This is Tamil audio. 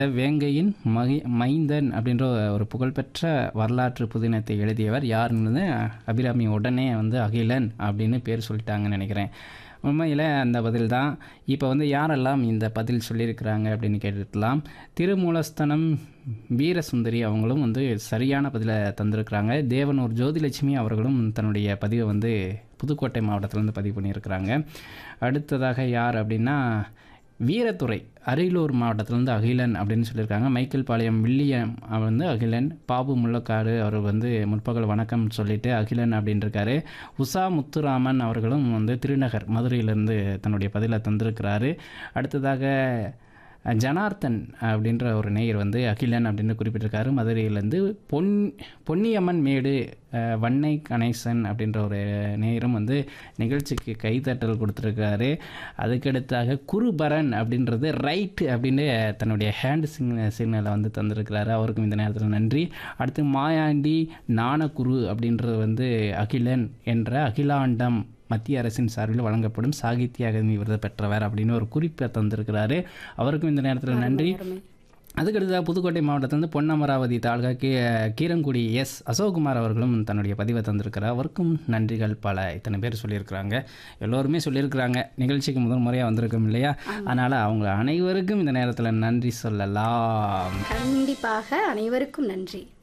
வேங்கையின் மகி மைந்தன் அப்படின்ற ஒரு புகழ்பெற்ற வரலாற்று புதினத்தை எழுதியவர் யாருன்னு அபிராமி உடனே வந்து அகிலன் அப்படின்னு பேர் சொல்லிட்டாங்கன்னு நினைக்கிறேன் உண்மையில் அந்த பதில் தான் இப்போ வந்து யாரெல்லாம் இந்த பதில் சொல்லியிருக்கிறாங்க அப்படின்னு கேட்டுக்கலாம் திருமூலஸ்தனம் வீரசுந்தரி அவங்களும் வந்து சரியான பதிலை தந்திருக்கிறாங்க தேவனூர் ஜோதிலட்சுமி அவர்களும் தன்னுடைய பதிவை வந்து புதுக்கோட்டை மாவட்டத்திலேருந்து பதிவு பண்ணியிருக்கிறாங்க அடுத்ததாக யார் அப்படின்னா வீரத்துறை அரியலூர் மாவட்டத்திலேருந்து அகிலன் அப்படின்னு சொல்லியிருக்காங்க மைக்கேல் பாளையம் வில்லியம் அவர் வந்து அகிலன் பாபு முள்ளக்காடு அவர் வந்து முற்பகல் வணக்கம் சொல்லிட்டு அகிலன் அப்படின்னு இருக்காரு உஷா முத்துராமன் அவர்களும் வந்து திருநகர் மதுரையிலேருந்து தன்னுடைய பதிலை தந்திருக்கிறாரு அடுத்ததாக ஜனார்த்தன் அப்படின்ற ஒரு நேயர் வந்து அகிலன் அப்படின்னு குறிப்பிட்டிருக்காரு மதுரையிலேருந்து பொன் பொன்னியம்மன் மேடு அஹ், வன்னை கணேசன் அப்படின்ற ஒரு நேயரும் வந்து நிகழ்ச்சிக்கு கைத்தட்டல் கொடுத்துருக்காரு அதுக்கடுத்தாக குருபரன் அப்படின்றது ரைட் அப்படின்னு தன்னுடைய ஹேண்ட் சிக்ன சிக்னலை வந்து தந்திருக்கிறாரு அவருக்கும் இந்த நேரத்தில் நன்றி அடுத்து மாயாண்டி நாணகுரு அப்படின்றது வந்து அகிலன் என்ற அகிலாண்டம் மத்திய அரசின் சார்பில் வழங்கப்படும் சாகித்ய அகாதமி விருது பெற்றவர் அப்படின்னு ஒரு குறிப்பை தந்திருக்கிறாரு அவருக்கும் இந்த நேரத்தில் நன்றி அதுக்கடுத்ததாக புதுக்கோட்டை மாவட்டத்திலிருந்து பொன்னமராவதி தாலுகா கீ கீரங்குடி எஸ் அசோக்குமார் அவர்களும் தன்னுடைய பதிவை தந்திருக்கிறார் அவருக்கும் நன்றிகள் பல இத்தனை பேர் சொல்லியிருக்கிறாங்க எல்லோருமே சொல்லியிருக்கிறாங்க நிகழ்ச்சிக்கு முதல் முறையாக வந்திருக்கோம் இல்லையா அதனால் அவங்க அனைவருக்கும் இந்த நேரத்தில் நன்றி சொல்லலாம் கண்டிப்பாக அனைவருக்கும் நன்றி